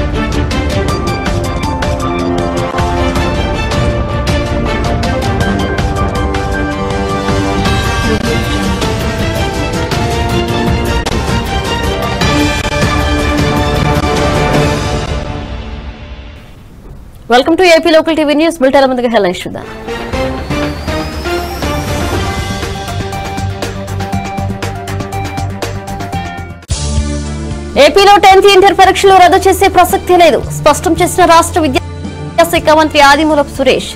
Welcome to AP local TV news bulletin ముందుగా headlines చూద్దాం ఏపీలో టెన్త్ ఇంటర్ పరీక్షలు రద్దు చేసే ప్రసక్తి లేదు స్పష్టం చేసిన రాష్ట్ర విద్యాశాఖ మంత్రి ఆదిమూలపు సురేష్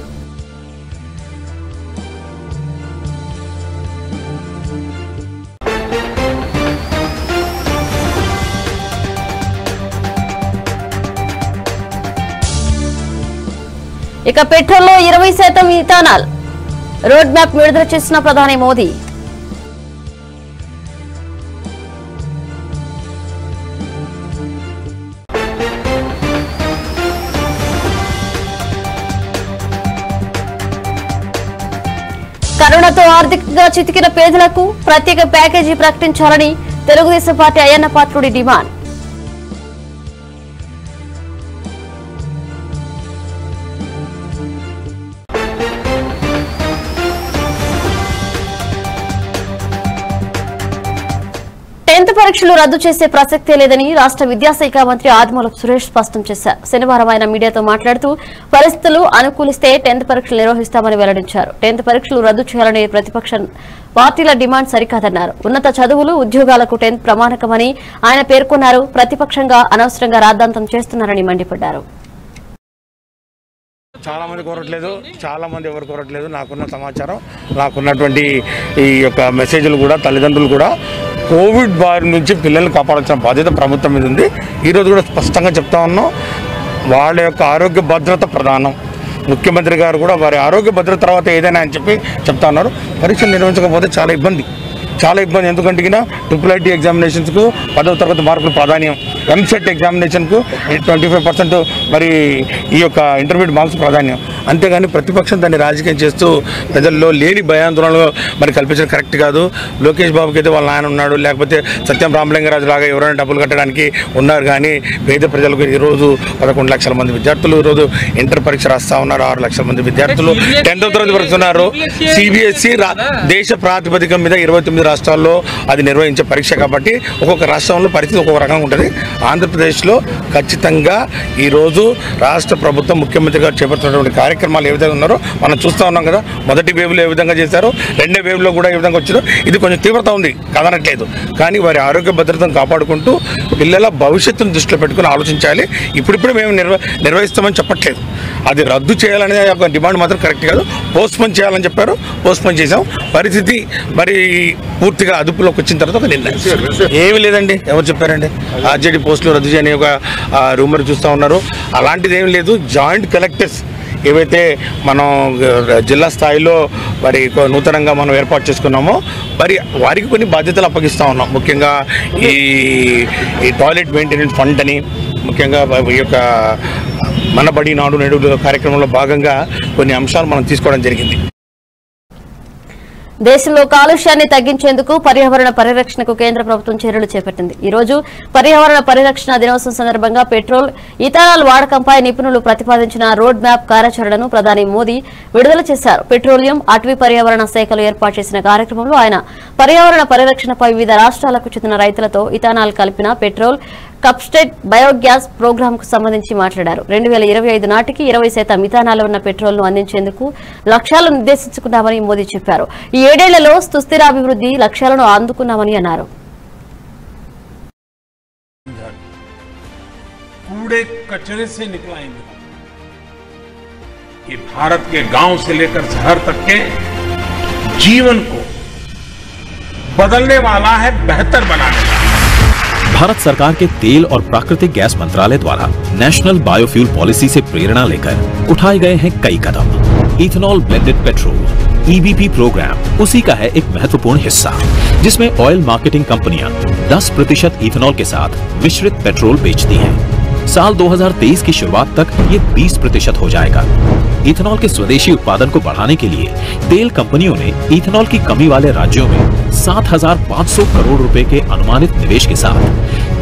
ఇక పెట్రోల్లో ఇరవై శాతం ఇథానాల్ రోడ్ మ్యాప్ విడుదల చేసిన ప్రధాని మోదీ కరోనాతో ఆర్థికంగా చితికిన పేదలకు ప్రత్యేక ప్యాకేజీ ప్రకటించాలని తెలుగుదేశం పార్టీ అయ్యన్న పాత్రుడి డిమాండ్ టెన్త్ పరీక్షలు రద్దు చేసే ప్రసక్తే లేదని రాష్ట్ర విద్యాశాఖ మంత్రి ఆదిమూలపు సురేష్ స్పష్టం చేశారు శనివారం ఆయన మీడియాతో మాట్లాడుతూ పరిస్థితులు అనుకూలిస్తే టెన్త్ పరీక్షలు నిర్వహిస్తామని వెల్లడించారు టెన్త్ పరీక్షలు రద్దు చేయాలనే ప్రతిపక్ష పార్టీల డిమాండ్ సరికాదన్నారు ఉన్నత చదువులు ఉద్యోగాలకు టెన్త్ ప్రమాణకమని ఆయన పేర్కొన్నారు ప్రతిపక్షంగా అనవసరంగా రాద్ధాంతం చేస్తున్నారని మండిపడ్డారు చాలా మంది కోరట్లేదు చాలా మంది ఎవరు కోరట్లేదు నాకున్న సమాచారం నాకున్నటువంటి ఈ యొక్క మెసేజ్లు కూడా తల్లిదండ్రులు కూడా కోవిడ్ బారి నుంచి పిల్లల్ని కాపాడాల్సిన బాధ్యత ప్రభుత్వం మీద ఉంది ఈరోజు కూడా స్పష్టంగా చెప్తా ఉన్నాం వాళ్ళ యొక్క ఆరోగ్య భద్రత ప్రధానం ముఖ్యమంత్రి గారు కూడా వారి ఆరోగ్య భద్రత తర్వాత ఏదైనా అని చెప్పి చెప్తా ఉన్నారు పరీక్షలు నిర్వహించకపోతే చాలా ఇబ్బంది చాలా ఇబ్బంది ఎందుకంటే గిన ట్రిపుల్ ఐటీ ఎగ్జామినేషన్స్కు పదవ తరగతి మార్కులు ప్రాధాన్యం ఎంసెట్ ఎగ్జామినేషన్కు ట్వంటీ ఫైవ్ పర్సెంట్ మరి ఈ యొక్క ఇంటర్మీడియట్ మార్క్స్ ప్రాధాన్యం అంతేగాని ప్రతిపక్షం దాన్ని రాజకీయం చేస్తూ ప్రజల్లో లేని భయాందోళనలు మరి కల్పించడం కరెక్ట్ కాదు లోకేష్ బాబుకి అయితే వాళ్ళ నాయన ఉన్నాడు లేకపోతే సత్యం రామలింగరాజు లాగా ఎవరైనా డబ్బులు కట్టడానికి ఉన్నారు కానీ పేద ప్రజలకు ఈరోజు పదకొండు లక్షల మంది విద్యార్థులు ఈరోజు ఇంటర్ పరీక్ష రాస్తా ఉన్నారు ఆరు లక్షల మంది విద్యార్థులు టెన్త్ తరగతి పరీక్ష ఉన్నారు సిబిఎస్ఈ దేశ ప్రాతిపదిక మీద ఇరవై తొమ్మిది రాష్ట్రాల్లో అది నిర్వహించే పరీక్ష కాబట్టి ఒక్కొక్క రాష్ట్రంలో పరిస్థితి ఒక్కొక్క రకంగా ఉంటుంది ఆంధ్రప్రదేశ్లో ఖచ్చితంగా ఈరోజు రాష్ట్ర ప్రభుత్వం ముఖ్యమంత్రి గారు చేపడుతున్నటువంటి కార్యక్రమాలు ఏ విధంగా ఉన్నారో మనం చూస్తూ ఉన్నాం కదా మొదటి వేవ్లో ఏ విధంగా చేశారో రెండో వేవ్లో కూడా ఏ విధంగా వచ్చారో ఇది కొంచెం తీవ్రత ఉంది కాదనట్లేదు కానీ వారి ఆరోగ్య భద్రతను కాపాడుకుంటూ పిల్లల భవిష్యత్తును దృష్టిలో పెట్టుకుని ఆలోచించాలి ఇప్పుడిప్పుడు మేము నిర్వ నిర్వహిస్తామని చెప్పట్లేదు అది రద్దు చేయాలనే ఒక డిమాండ్ మాత్రం కరెక్ట్ కాదు పోస్ట్పోన్ చేయాలని చెప్పారు పోస్ట్పోన్ చేసాం పరిస్థితి మరి పూర్తిగా అదుపులోకి వచ్చిన తర్వాత ఒక నిర్ణయం ఏమీ లేదండి ఎవరు చెప్పారండి ఆర్జేడీ పోస్టులు రద్దు చేయని ఒక రూమర్ చూస్తూ ఉన్నారు అలాంటిది ఏమీ లేదు జాయింట్ కలెక్టర్స్ ఏవైతే మనం ఆ, జిల్లా స్థాయిలో మరి కొ- నూతనంగా మనం ఏర్పాటు చేసుకున్నామో మరి వారికి కొన్ని బాధ్యతలు అప్పగిస్తూ ఉన్నాం ముఖ్యంగా ఈ ఈ టాయిలెట్ మెయింటెనెన్స్ ఫండ్ అని ముఖ్యంగా ఈ యొక్క మన బడి నాడు నేడు కార్యక్రమంలో భాగంగా కొన్ని అంశాలు మనం తీసుకోవడం జరిగింది దేశంలో కాలుష్యాన్ని తగ్గించేందుకు పర్యావరణ పరిరక్షణకు కేంద్ర ప్రభుత్వం చర్యలు చేపట్టింది ఈ రోజు పర్యావరణ పరిరక్షణ దినోత్సవం సందర్భంగా పెట్రోల్ ఇథనాల్ వాడకంపై నిపుణులు ప్రతిపాదించిన రోడ్ మ్యాప్ కార్యాచరణను ప్రధాని మోదీ విడుదల చేశారు పెట్రోలియం అటవీ పర్యావరణ శాఖలు ఏర్పాటు చేసిన కార్యక్రమంలో ఆయన పర్యావరణ పరిరక్షణపై వివిధ రాష్ట్రాలకు చెందిన రైతులతో ఇథనాల్ కలిపిన పెట్రోల్ కప్స్టెడ్ బయోగ్యాస్ ప్రోగ్రామ్ కు సంబంధించి మాట్లాడారు రెండు వేల ఇరవై ఐదు నాటికి ఇరవై శాతం మిథానాలు ఉన్న పెట్రోల్ ను అందించేందుకు లక్ష్యాలను నిర్దేశించుకున్నామని మోదీ చెప్పారు ఈ ఏడేళ్లలో సుస్థిరాభివృద్ధి లక్ష్యాలను అందుకున్నామని అన్నారు कूड़े कचरे से निकला ईंधन ये भारत के गांव से लेकर शहर तक के जीवन को बदलने वाला है बेहतर बनाने वाला है। भारत सरकार के तेल और प्राकृतिक गैस मंत्रालय द्वारा नेशनल बायोफ्यूल पॉलिसी से प्रेरणा लेकर उठाए गए हैं कई कदम ethanol blended petrol EBP programme उसी का है एक महत्वपूर्ण हिस्सा जिसमें ऑयल मार्केटिंग कंपनियां 10 प्रतिशत इथेनॉल के साथ मिश्रित पेट्रोल बेचती हैं साल 2023 की शुरुआत तक ये 20 प्रतिशत हो जाएगा इथेनॉल के स्वदेशी उत्पादन को बढ़ाने के लिए तेल कंपनियों ने इथेनॉल की कमी वाले राज्यों में 7,500 करोड़ रुपए के अनुमानित निवेश के साथ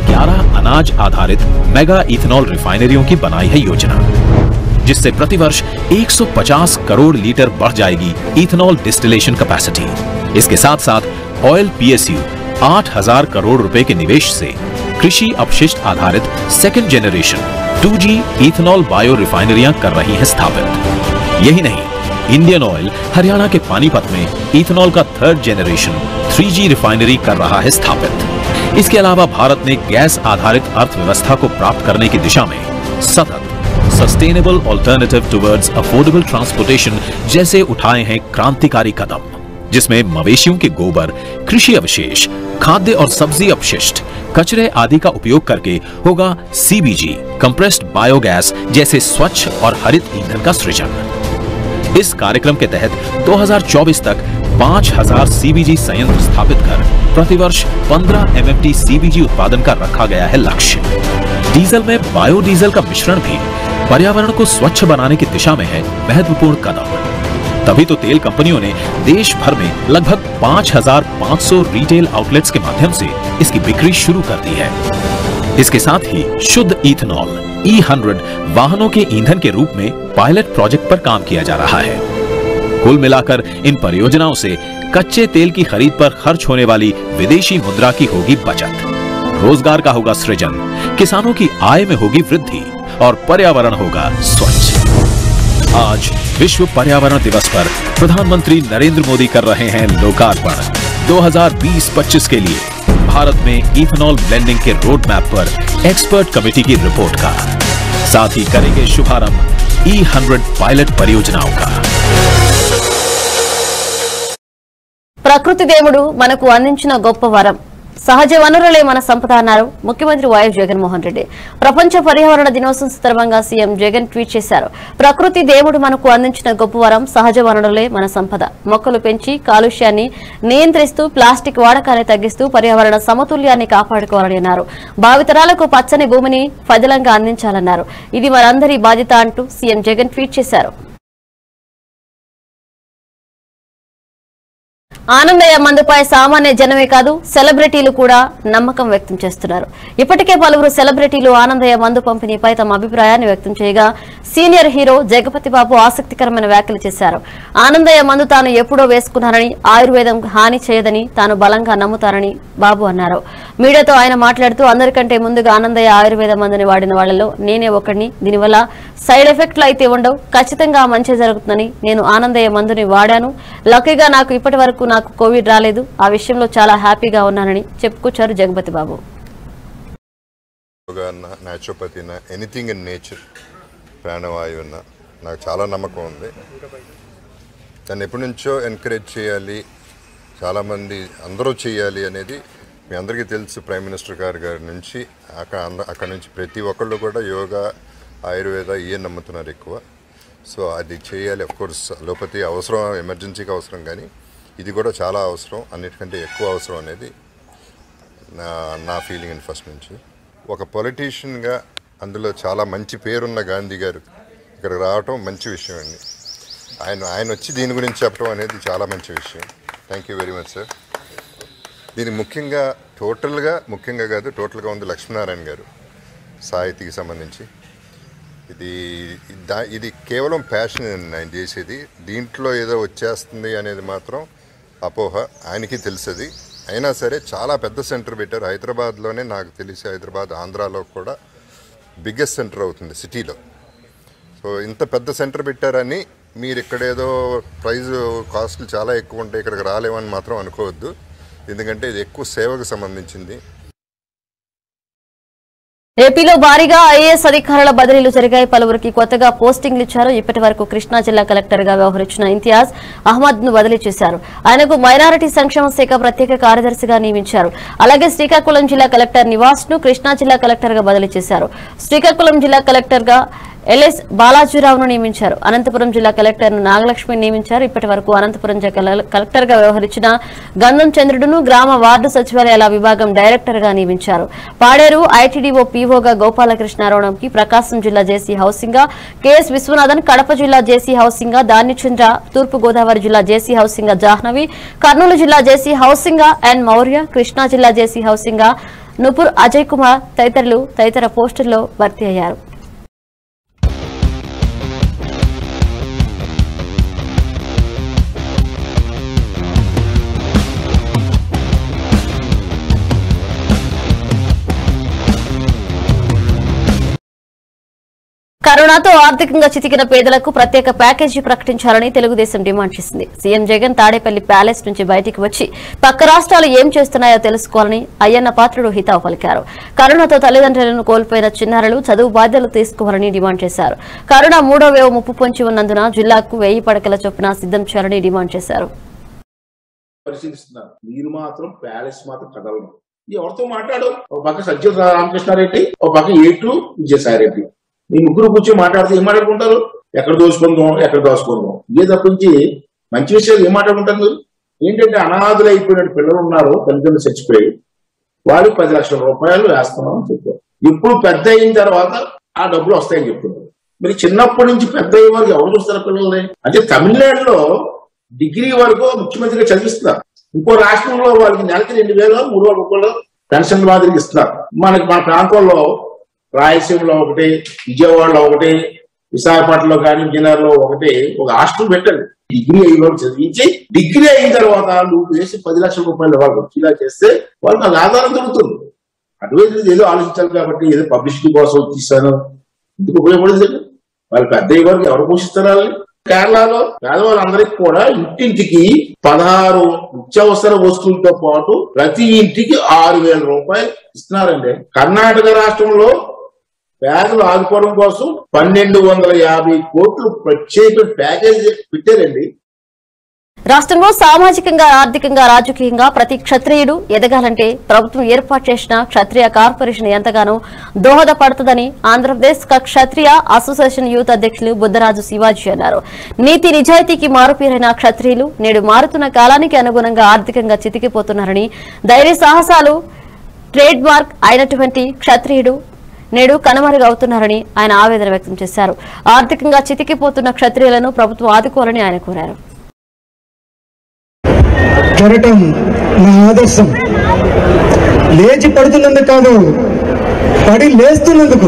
11 अनाज आधारित मेगा इथेनॉल रिफाइनरियों की बनाई है योजना जिससे प्रतिवर्ष 150 करोड़ लीटर बढ़ जाएगी इथेनॉल डिस्टिलेशन कैपेसिटी इसके साथ साथ ऑयल पीएसयू 8000 करोड़ रुपए के निवेश से कृषि अपशिष्ट आधारित second generation 2G ethanol bio रिफाइनरियां कर रही हैं स्थापित यही नहीं इंडियन ऑयल हरियाणा के पानीपत में इथेनॉल का थर्ड जेनरेशन 3G रिफाइनरी कर रहा है स्थापित इसके अलावा भारत ने गैस आधारित अर्थव्यवस्था को प्राप्त करने की दिशा में सतत sustainable alternative towards affordable transportation जैसे उठाए हैं क्रांतिकारी कदम जिसमें मवेशियों के गोबर कृषि अवशेष खाद्य और सब्जी अपशिष्ट कचरे आदि का उपयोग करके होगा सीबीजी कंप्रेस्ड बायोगैस जैसे स्वच्छ और हरित ईंधन का सृजन इस कार्यक्रम के तहत 2024 तक 5000 सीबीजी संयंत्र स्थापित कर प्रतिवर्ष 15 एमएमटी सीबीजी उत्पादन का रखा गया है लक्ष्य डीजल में बायोडीजल का मिश्रण भी पर्यावरण को स्वच्छ बनाने की दिशा में है महत्वपूर्ण कदम तभी तो तेल कंपनियों ने देश भर में लगभग 5500 रिटेल आउटलेट्स के माध्यम से इसकी बिक्री शुरू कर दी है इसके साथ ही शुद्ध इथेनॉल ई हंड्रेड वाहनों के ईंधन के रूप में पायलट प्रोजेक्ट पर काम किया जा रहा है कुल मिलाकर इन परियोजनाओं से कच्चे तेल की खरीद पर खर्च होने वाली विदेशी मुद्रा की होगी बचत रोजगार का होगा सृजन किसानों की आय में होगी वृद्धि और पर्यावरण होगा स्वच्छ आज विश्व पर्यावरण दिवस पर प्रधानमंत्री नरेंद्र मोदी कर रहे हैं लोकार्पण 2020-25 के लिए भारत में इथेनॉल ब्लेंडिंग के रोड मैप पर एक्सपर्ट कमेटी की रिपोर्ट का साथ ही करेंगे शुभारंभ ई हंड्रेड पायलट परियोजनाओं का ప్రకృతి దేవుడు మనకు అందించిన గొప్ప వరం సహజ వనరులే మన సంపద అన్నారు ముఖ్యమంత్రి వైఎస్ జగన్మోహన్ రెడ్డి ప్రపంచ పర్యావరణ దినోత్సవం సందర్భంగా సీఎం జగన్ ట్వీట్ చేశారు ప్రకృతి దేవుడు మనకు అందించిన గొప్ప వరం సహజ వనరులే మన సంపద మొక్కలు పెంచి కాలుష్యాన్ని నియంత్రిస్తూ ప్లాస్టిక్ వాడకాన్ని తగ్గిస్తూ పర్యావరణ సమతుల్యాన్ని కాపాడుకోవాలని అన్నారు భావితరాలకు పచ్చని భూమిని ఫదిలంగా అందించాలన్నారు ఇది మనందరి బాధ్యత అంటూ సీఎం జగన్ ట్వీట్ చేశారు ఆనందయ్య మందుపై సామాన్య జనమే కాదు సెలబ్రిటీలు కూడా నమ్మకం వ్యక్తం చేస్తున్నారు ఇప్పటికే పలువురు సెలబ్రిటీలు ఆనందయ్య మందు పంపిణీపై తమ అభిప్రాయాన్ని వ్యక్తం చేయగా సీనియర్ హీరో జగపతి బాబు ఆసక్తికరమైన వ్యాఖ్యలు చేశారు ఆనందయ్య మందు తాను ఎప్పుడో వేసుకున్నానని ఆయుర్వేదం హాని చేయదని తాను బలంగా నమ్ముతానని బాబు అన్నారు మీడియాతో ఆయన మాట్లాడుతూ అందరికంటే ముందుగా ఆనందయ్య ఆయుర్వేద మందుని వాడిన వాళ్లలో నేనే ఒకడిని దీనివల్ల సైడ్ ఎఫెక్ట్లు అయితే ఉండవు ఖచ్చితంగా మంచి జరుగుతుందని నేను ఆనందయ్య మందుని వాడాను లక్కీగా నాకు ఇప్పటి వరకు నాకు కోవిడ్ రాలేదు ఆ విషయంలో చాలా హ్యాపీగా ఉన్నానని చెప్పుకొచ్చారు జగపతి బాబు యోగా అన్న న్యాచురోపతి అన్న ఎనీథింగ్ ఇన్ నేచర్ ప్రాణవాయువు అన్న నాకు చాలా నమ్మకం ఉంది దాన్ని ఎప్పటి నుంచో ఎంకరేజ్ చేయాలి చాలామంది అందరూ చేయాలి అనేది మీ అందరికీ తెలుసు ప్రైమ్ మినిస్టర్ గారి గారి నుంచి అక్కడ అంద- అక్కడ నుంచి ప్రతి ఒక్కళ్ళు కూడా యోగా ఆయుర్వేద ఇవే నమ్ముతున్నారు ఎక్కువ సో అది చేయాలి అఫ్ కోర్స్ అలోపతి అవసరం ఎమర్జెన్సీకి అవసరం కానీ ఇది కూడా చాలా అవసరం అన్నిటికంటే ఎక్కువ అవసరం అనేది నా నా ఫీలింగ్ అండి ఫస్ట్ నుంచి ఒక పొలిటీషియన్గా అందులో చాలా మంచి పేరున్న గాంధీ గారు ఇక్కడికి రావటం మంచి విషయం అండి ఆయన ఆయన వచ్చి దీని గురించి చెప్పడం అనేది చాలా మంచి విషయం thank you very much sir దీని ముఖ్యంగా టోటల్గా ముఖ్యంగా కాదు టోటల్గా ఉంది లక్ష్మీనారాయణ గారు సాహితీకి సంబంధించి ఇది దా- ఇది కేవలం ప్యాషన్ అండి ఆయన చేసేది దీంట్లో ఏదో వచ్చేస్తుంది అనేది మాత్రం అపోహ ఆయనకి తెలుసది అయినా సరే చాలా పెద్ద సెంటర్ పెట్టారు హైదరాబాద్లోనే నాకు తెలిసి హైదరాబాద్ ఆంధ్రాలో కూడా బిగ్గెస్ట్ సెంటర్ అవుతుంది సిటీలో సో ఇంత పెద్ద సెంటర్ పెట్టారని మీరు ఇక్కడ ఏదో ప్రైజ్ కాస్ట్లు చాలా ఎక్కువ ఉంటాయి ఇక్కడికి రాలేమని మాత్రం అనుకోవద్దు ఎందుకంటే ఇది ఎక్కువ సేవకు సంబంధించింది ఏపీలో భారీగా ఐఏఎస్ అధికారుల బదిలీలు జరిగాయి పలువురికి కొత్తగా పోస్టింగ్లు ఇచ్చారు ఇప్పటి వరకు కృష్ణా జిల్లా కలెక్టర్ గా వ్యవహరించిన ఇంతియాజ్ అహ్మద్ ను బదిలీ చేశారు ఆయనకు మైనారిటీ సంక్షేమ శాఖ ప్రత్యేక కార్యదర్శిగా నియమించారు అలాగే శ్రీకాకుళం జిల్లా కలెక్టర్ నివాస్ ను కృష్ణా జిల్లా కలెక్టర్ గా బదిలీ చేశారు శ్రీకాకుళం జిల్లా కలెక్టర్ గా ఎల్ఎస్ బాలాజీరావును నియమించారు అనంతపురం జిల్లా కలెక్టర్ను నాగలక్ష్మి నియమించారు ఇప్పటి వరకు అనంతపురం జిల్లా కలెక్టర్ గా వ్యవహరించిన గంధం చంద్రుడును గ్రామ వార్డు సచివాలయాల విభాగం డైరెక్టర్ గా నియమించారు పాడేరు ఐటీడీఓ పీఓగా గోపాలకృష్ణారావుకి ప్రకాశం జిల్లా జేసీ హౌసింగ్ గా కెఎస్ విశ్వనాథన్ కడప జిల్లా జేసీ హౌసింగ్ గా దాన్యచంద్ర తూర్పు గోదావరి జిల్లా జేసీ హౌసింగ్ గా జాహ్నవి కర్నూలు జిల్లా జేసీ హౌసింగ్ గా ఎన్ మౌర్య కృష్ణా జిల్లా జేసీ హౌసింగ్ గా నుపుర్ అజయ్ కుమార్ తదితరులు తదితర పోస్టుల్లో భర్తీ అయ్యారు కరోనాతో ఆర్థికంగా చితికిన పేదలకు ప్రత్యేక ప్యాకేజీ ప్రకటించాలని తెలుగుదేశం డిమాండ్ చేసింది సీఎం జగన్ తాడేపల్లి ప్యాలెస్ నుంచి బయటికి వచ్చి పక్క రాష్ట్రాలు ఏం చేస్తున్నాయో తెలుసుకోవాలని అయ్యన్న పాత్రుడు హితావు పలికారు కరోనాతో తల్లిదండ్రులను కోల్పోయిన చిన్నారులు చదువు బాధ్యతలు తీసుకోవాలని డిమాండ్ చేశారు కరోనా మూడో వేవ్ ముప్పు పొంచి ఉన్నందున జిల్లాకు వెయ్యి పడకల చొప్పున సిద్ధం చేయాలని డిమాండ్ చేశారు పరిశీలిస్తున్నారు మీరు మాత్రం ప్యాలెస్ మాత్రం కదలను ఇది ఎవరితో మాట్లాడు ఒక పక్క సజ్జల రామకృష్ణారెడ్డి ఒక పక్క ఏటు విజయసాయి రెడ్డి మీ ముగ్గురు కూర్చొని మాట్లాడితే ఏం మాట్లాడుకుంటారు ఎక్కడ దోచుకుందాం ఎక్కడ దోచుకుందాం ఇదే తప్పించి మంచి విషయాలు ఏం మాట్లాడుకుంటారు మీరు? ఏంటంటే అనాథులు అయిపోయిన పిల్లలు ఉన్నారు తల్లిదండ్రులు చచ్చిపోయి వాళ్ళకి పది లక్షల రూపాయలు వేస్తున్నాం అని చెప్పారు ఇప్పుడు పెద్ద అయిన తర్వాత ఆ డబ్బులు వస్తాయని చెప్తున్నారు మరి చిన్నప్పటి నుంచి పెద్ద అయ్యే వరకు ఎవరు చూస్తారు పిల్లల్ని అంటే తమిళనాడులో డిగ్రీ వరకు ముఖ్యమంత్రిగా చదివిస్తున్నారు ఇంకో రాష్ట్రంలో వాళ్ళకి నెలకి రెండు వేలు మూడు వేల రూపాయలు పెన్షన్ మాదిరికి ఇస్తున్నారు మనకి మన ప్రాంతంలో రాయలసీమలో ఒకటి విజయవాడలో ఒకటి విశాఖపట్నంలో కానీ విజయనగరంలో ఒకటి ఒక హాస్టల్ పెట్టండి డిగ్రీ అయిన వాళ్ళు చదివించి డిగ్రీ అయిన తర్వాత నువ్వు వేసి పది లక్షల రూపాయలు వాళ్ళు వచ్చేలా చేస్తే వాళ్ళు నాకు ఆధారం దొరుకుతుంది అటువైపు ఏదో ఆలోచించాలి కాబట్టి ఏదో పబ్లిసిటీ కోసం తీస్తాను ఎందుకు ఉపయోగపడింది వాళ్ళు పెద్ద అయ్యే వరకు ఎవరు పోషిస్తారు వాళ్ళని? కేరళలో పేదవాళ్ళందరికీ కూడా ఇంటింటికి పదహారు నిత్యావసర వస్తువులతో పాటు ప్రతి ఇంటికి ఆరు వేల రూపాయలు ఇస్తున్నారండి కర్ణాటక రాష్ట్రంలో పేదలు ఆదుకోవడం కోసం పన్నెండు వందల యాభై కోట్లు ప్రత్యేక ప్యాకేజ్ పెట్టారండి రాష్ట్రంలో సామాజికంగా ఆర్థికంగా రాజకీయంగా ప్రతి క్షత్రియుడు ఎదగాలంటే ప్రభుత్వం ఏర్పాటు చేసిన క్షత్రియ కార్పొరేషన్ ఎంతగానో దోహదపడుతుందని ఆంధ్రప్రదేశ్ క- క్షత్రియ అసోసియేషన్ యూత్ అధ్యక్షులు బుద్దరాజు శివాజీ అన్నారు నీతి నిజాయితీకి మారుపేరైన క్షత్రియులు నేడు మారుతున్న కాలానికి అనుగుణంగా ఆర్థికంగా చితికిపోతున్నారని ధైర్య సాహసాలు ట్రేడ్ మార్క్ అయినటువంటి క్షత్రియుడు నేడు కనుమరుగవుతున్నారని ఆయన ఆవేదన వ్యక్తం చేశారు ఆర్థికంగా చితికిపోతున్న క్షత్రియులను ప్రభుత్వం ఆదుకోవాలని ఆయన కోరారు కెరటం నా ఆదర్శం లేచి పడుతున్నందుకు కాదు పడి లేస్తున్నందుకు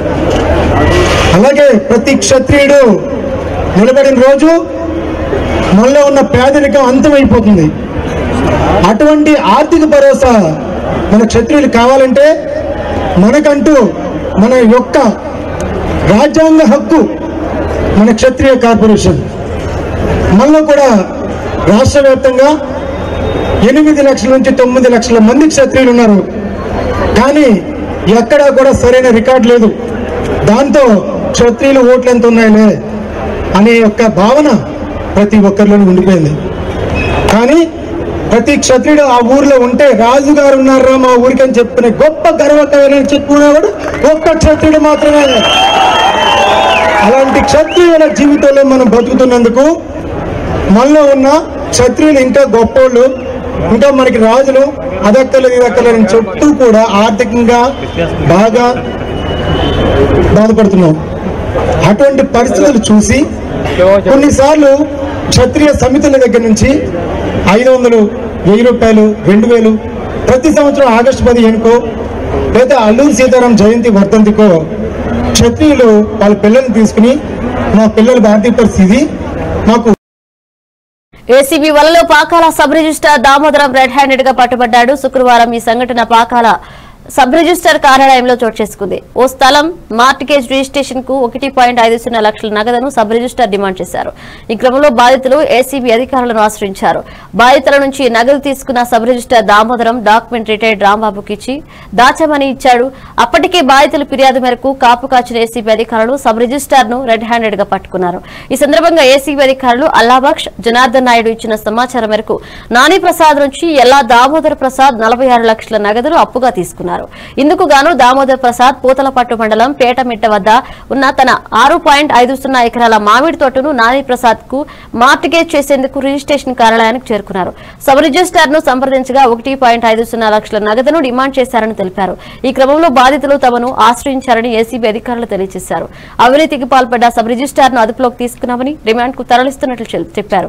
అలాగే ప్రతి క్షత్రియుడు నిలబడిన రోజు మనలో ఉన్న పేదరికం అంతమైపోతుంది అటువంటి ఆర్థిక భరోసా మన క్షత్రియులు కావాలంటే మనకంటూ మన యొక్క రాజ్యాంగ హక్కు మన క్షత్రియ కార్పొరేషన్ మనలో కూడా రాష్ట్ర వ్యాప్తంగా ఎనిమిది లక్షల నుంచి తొమ్మిది లక్షల మంది క్షత్రియులు ఉన్నారు కానీ ఎక్కడా కూడా సరైన రికార్డు లేదు దాంతో క్షత్రియులు ఓట్లు ఎంత ఉన్నాయిలే అనే యొక్క భావన ప్రతి ఒక్కరిలోనూ ఉండిపోయింది కానీ ప్రతి క్షత్రియుడు ఆ ఊర్లో ఉంటే రాజుగారు ఉన్నారా మా ఊరికి అని చెప్పుకునే గొప్ప గర్వకారని చెప్పుకునేవాడు ఒక్క క్షత్రియుడు మాత్రమే అలాంటి క్షత్రియుల జీవితంలో మనం బతుకుతున్నందుకు మనలో ఉన్న క్షత్రియులు ఇంకా గొప్పోళ్ళు ఇంకా మనకి రాజులు అదక్కలు ఇదక్కలు అని చుట్టూ కూడా ఆర్థికంగా బాగా బాధపడుతున్నాం అటువంటి పరిస్థితులు చూసి కొన్నిసార్లు క్షత్రియ సమితుల దగ్గర నుంచి ఐదు వందలు వెయ్యి రూపాయలు రెండు వేలు ప్రతి సంవత్సరం ఆగస్టు పదిహేనుకో లేదా అల్లూరు సీతారాం జయంతి వర్ధంతికో క్షత్రియులు వాళ్ళ పిల్లల్ని తీసుకుని మా పిల్లల ఆర్థిక పరిస్థితి మాకు ఏసీబీ వలలో Pakala sub registrar Damodaram red handed గా పట్టుబడ్డాడు శుక్రవారం ఈ సంఘటన పాకాల సబ్ రిజిస్టార్ కార్యాలయంలో చోటు చేసుకుంది ఓ స్థలం మార్టిగేజ్ రిజిస్ట్రేషన్ కు ఒకటి పాయింట్ ఐదు సున్నా లక్షల నగదును సబ్ రిజిస్టార్ డిమాండ్ చేశారు ఈ క్రమంలో బాధితులు ఏసీబీ అధికారులను ఆశ్రయించారు బాధితుల నుంచి నగదు తీసుకున్న sub registrar Damodaram document retired రాంబాబుకి ఇచ్చి దాచమని ఇచ్చాడు అప్పటికే బాధితుల ఫిర్యాదు మేరకు కాపు కాచిన ఏసీబీ అధికారులు సబ్ రిజిస్టార్ ను రెడ్ హ్యాండెడ్ గా పట్టుకున్నారు ఈ సందర్భంగా ఏసీబీ అధికారులు అల్లాబక్ష్ జనార్దన్ నాయుడు ఇచ్చిన సమాచారం మేరకు నాని ప్రసాద్ నుంచి ఎల్లా దామోదర్ ప్రసాద్ నలభై ఆరు లక్షల నగదును అప్పుగా తీసుకున్నారు చేరుకున్నారు ఇందుకు గాను దామోదర్ ప్రసాద్ పూతలపట్టు మండలం పేటమిట్ట వద్ద ఉన్న తన ఆరు పాయింట్ ఐదు సున్నా ఎకరాల మామిడి తోటను నాని ప్రసాద్ కు మార్టిగేజ్ చేసేందుకు రిజిస్ట్రేషన్ కార్యాలయానికి చేరుకున్నారు సబ్ రిజిస్టార్ ను సంప్రదించగా ఒకటి పాయింట్ ఐదు సున్నా లక్షల నగదును డిమాండ్ చేశారని తెలిపారు ఈ క్రమంలో బాధితులు తమను ఆశ్రయించారని ఏసీబీ అధికారులు తెలియజేశారు అవినీతికి పాల్పడ్డ సబ్ రిజిస్టార్ ను అదుపులోకి తీసుకున్నామని రిమాండ్ కు తరలిస్తున్నట్లు చెల్- చెప్పారు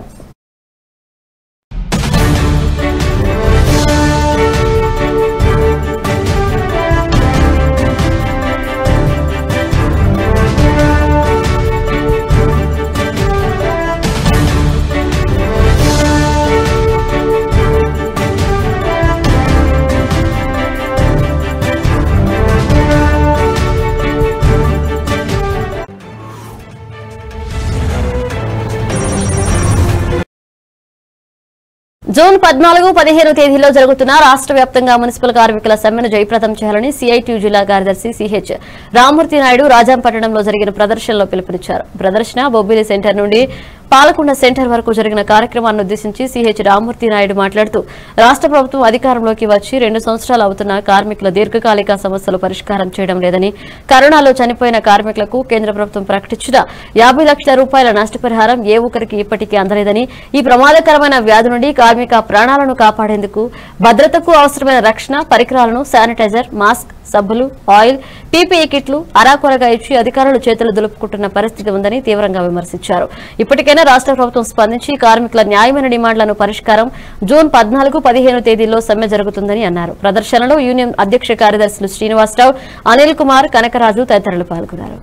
జూన్ పద్నాలుగు పదిహేను తేదీలో జరుగుతున్న రాష్ట్ర వ్యాప్తంగా మున్సిపల్ కార్మికుల సమ్మెను జయప్రదం చేయాలని సిఐటియు జిల్లా కార్యదర్శి సిహెచ్ రామూర్తి నాయుడు రాజాంపట్టణంలో జరిగిన ప్రదర్శనలో పిలుపునిచ్చారు ప్రదర్శన బొబ్బిలి సెంటర్ నుండి పాలకొండ సెంటర్ వరకు జరిగిన కార్యక్రమాన్ని ఉద్దేశించి సిహెచ్ రామూర్తి నాయుడు మాట్లాడుతూ రాష్ట్ర ప్రభుత్వం అధికారంలోకి వచ్చి రెండు సంవత్సరాలు అవుతున్న కార్మికుల దీర్ఘకాలిక సమస్యలు పరిష్కారం చేయడం లేదని కరోనాలో చనిపోయిన కార్మికులకు కేంద్ర ప్రభుత్వం ప్రకటించిన యాభై లక్షల రూపాయల నష్టపరిహారం ఏ ఒక్కరికి ఇప్పటికీ అందలేదని ఈ ప్రమాదకరమైన వ్యాధి నుండి కార్మిక ప్రాణాలను కాపాడేందుకు భద్రతకు అవసరమైన రక్షణ పరికరాలను శానిటైజర్ మాస్క్ సబ్బులు ఆయిల్ పీపీఈ కిట్లు అరాకొరగా ఇచ్చి అధికారులు చేతులు దులుపుకుంటున్న పరిస్థితి ఉందని తీవ్రంగా విమర్శించారు ఇప్పటికైనా రాష్ట్ర ప్రభుత్వం స్పందించి కార్మికుల న్యాయమైన డిమాండ్లను పరిష్కారం జూన్ పద్నాలుగు పదిహేను తేదీల్లో సమ్మె జరుగుతుందని అన్నారు ప్రదర్శనలో యూనియన్ అధ్యక్ష కార్యదర్శులు శ్రీనివాసరావు అనిల్ కుమార్ కనకరాజు తదితరులు పాల్గొన్నారు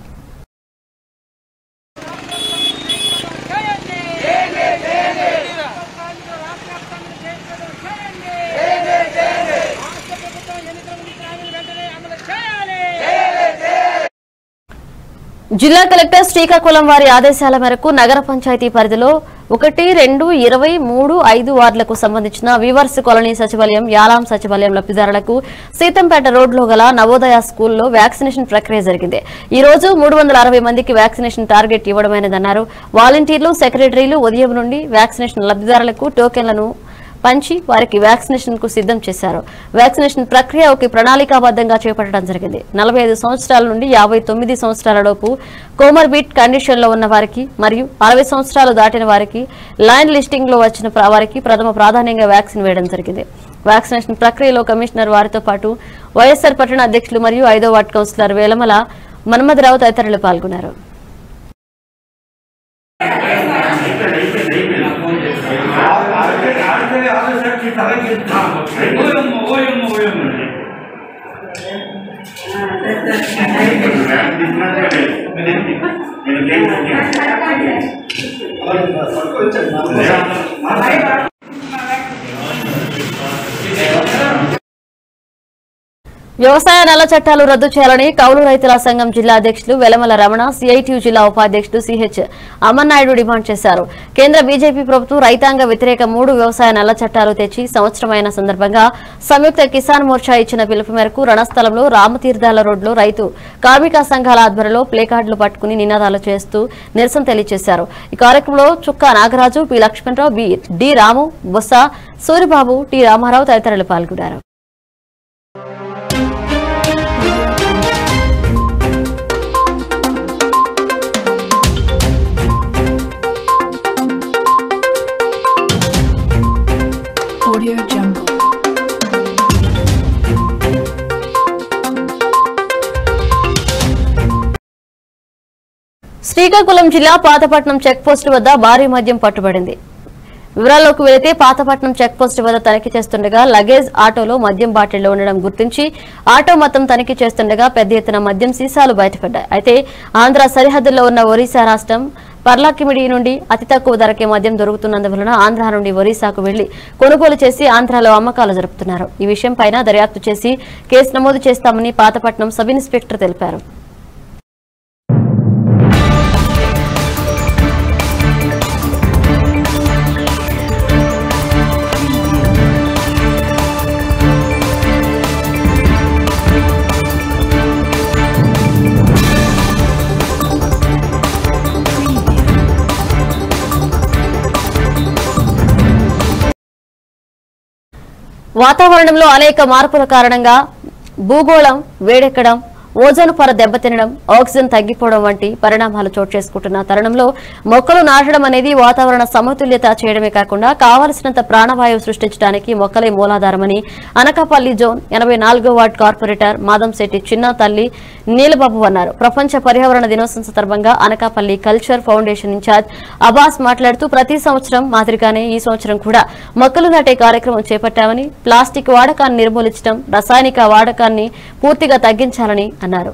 జిల్లా కలెక్టర్ శ్రీకాకుళం వారి ఆదేశాల మేరకు నగర పంచాయతీ పరిధిలో ఒకటి రెండు ఇరవై మూడు ఐదు వార్డులకు సంబంధించిన వివర్స్ కాలనీ సచివాలయం యాలాం సచివాలయం లబ్దిదారులకు సీతంపేట రోడ్లో గల నవోదయ స్కూల్లో వ్యాక్సినేషన్ ప్రక్రియ జరిగింది ఈ రోజు మూడు వందల అరవై మందికి వ్యాక్సినేషన్ టార్గెట్ ఇవ్వడమైనదన్నారు వాలంటీర్లు సెక్రటరీలు ఉదయం నుండి వ్యాక్సినేషన్ లబ్దిదారులకు టోకెన్లను పంచి వారికి వ్యాక్సినేషన్ కు సిద్ధం చేశారు వ్యాక్సినేషన్ ప్రక్రియ ఒక ప్రణాళికాబద్ధంగా చేపట్టడం జరిగింది నలభై ఐదు సంవత్సరాల నుండి యాభై తొమ్మిది సంవత్సరాల లోపు కోమర్బిట్ కండిషన్ లో ఉన్న వారికి మరియు అరవై సంవత్సరాలు దాటిన వారికి లైన్ లిస్టింగ్ లో వచ్చిన ప్ర- వారికి ప్రథమ ప్రాధాన్యంగా వ్యాక్సిన్ వేయడం జరిగింది వ్యాక్సినేషన్ ప్రక్రియలో కమిషనర్ వారితో పాటు వైఎస్ఆర్ పట్టణ అధ్యక్షులు మరియు ఐదో వార్డు కౌన్సిలర్ వేలమల మన్మథరావు తదితరులు పాల్గొన్నారు వ్యవసాయ నల్ల చట్టాలు రద్దు చేయాలని కౌలు రైతుల సంఘం జిల్లా అధ్యక్షులు వెలమల రమణ సిఐటియు జిల్లా ఉపాధ్యక్షుడు సిహెచ్ అమర్నాయుడు డిమాండ్ చేశారు కేంద్ర బీజేపీ ప్రభుత్వం రైతాంగ వ్యతిరేక మూడు వ్యవసాయ నల్ల చట్టాలు తెచ్చి సంవత్సరమైన సందర్భంగా సంయుక్త కిసాన్ మోర్చా ఇచ్చిన పిలుపు మేరకు రణస్థలంలో రామతీర్థాల రోడ్లో రైతు కార్మిక సంఘాల ఆధ్వర్యంలో ప్లేకార్డులు పట్టుకుని నినాదాలు చేస్తూ నిరసన తెలియజేశారు ఈ కార్యక్రమంలో Chukka Nagaraju P Lakshmanarao B D Ramu Botsa Suribabu T Ramarao తదితరులు పాల్గొన్నారు Audio Jungle. శ్రీకాకుళం జిల్లా పాతపట్నం చెక్ పోస్టు వద్ద భారీ మద్యం పట్టుబడింది వివరాల్లోకి వెళితే పాతపట్నం చెక్ పోస్ట్ వద్ద తనిఖీ చేస్తుండగా లగేజ్ ఆటోలో మద్యం బాటిల్లో ఉండడం గుర్తించి ఆటో మొత్తం తనిఖీ చేస్తుండగా పెద్ద ఎత్తున మద్యం సీసాలు బయటపడ్డాయి అయితే ఆంధ్ర సరిహద్దుల్లో ఉన్న ఒరిస్సా రాష్ట్రం పర్లాకిమిడి నుండి అతి తక్కువ ధరకే మద్యం దొరుకుతున్నందువలన ఆంధ్ర నుండి ఒరిస్సాకు వెళ్లి కొనుగోలు చేసి ఆంధ్రాలో అమ్మకాలు జరుపుతున్నారు ఈ విషయంపైన దర్యాప్తు చేసి కేసు నమోదు చేస్తామని పాతపట్నం సబ్ ఇన్స్పెక్టర్ తెలిపారు వాతావరణంలో అనేక మార్పుల కారణంగా భూగోళం వేడెక్కడం ఓజోన్ పొర దెబ్బతినడం ఆక్సిజన్ తగ్గిపోవడం వంటి పరిణామాలు చోటు చేసుకుంటున్న తరుణంలో మొక్కలు నాటడం అనేది వాతావరణ సమతుల్యత చేయడమే కాకుండా కావలసినంత ప్రాణవాయువు సృష్టించడానికి మొక్కలే మూలాధారమని అనకాపల్లి జోన్ ఎనభై నాలుగో వార్డు కార్పొరేటర్ మాదంశెట్టి చిన్న తల్లి నీలబాబు అన్నారు ప్రపంచ పర్యావరణ దినోత్సవం సందర్భంగా Anakapalli culture foundation incharge Abbas మాట్లాడుతూ ప్రతి సంవత్సరం మాదిరిగానే ఈ సంవత్సరం కూడా మొక్కలు నాటే కార్యక్రమం చేపట్టామని ప్లాస్టిక్ వాడకాన్ని నిర్మూలించడం రసాయనిక వాడకాన్ని పూర్తిగా తగ్గించాలని అన్నారు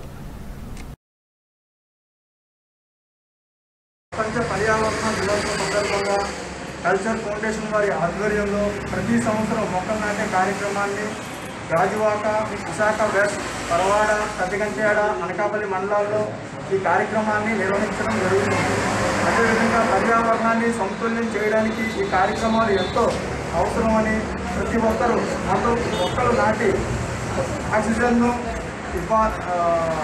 ప్రపంచ పర్యావరణ దినోత్సవం సందర్భంగా కల్చర్ ఫౌండేషన్ వారి ఆధ్వర్యంలో ప్రతి సంవత్సరం మొక్కలు నాటే కార్యక్రమాన్ని రాజువాక విశాఖ వెస్ట్ పరవాడ పెద్దగంచేడ అనకాపల్లి మండలాల్లో ఈ కార్యక్రమాన్ని నిర్వహించడం జరుగుతుంది అదేవిధంగా పర్యావరణాన్ని సమతుల్యం చేయడానికి ఈ కార్యక్రమాలు ఎంతో అవసరమని ప్రతి ఒక్కరూ మొత్తం మొక్కలు నాటి ఆక్సిజన్ను ఇవ్వ ఆ,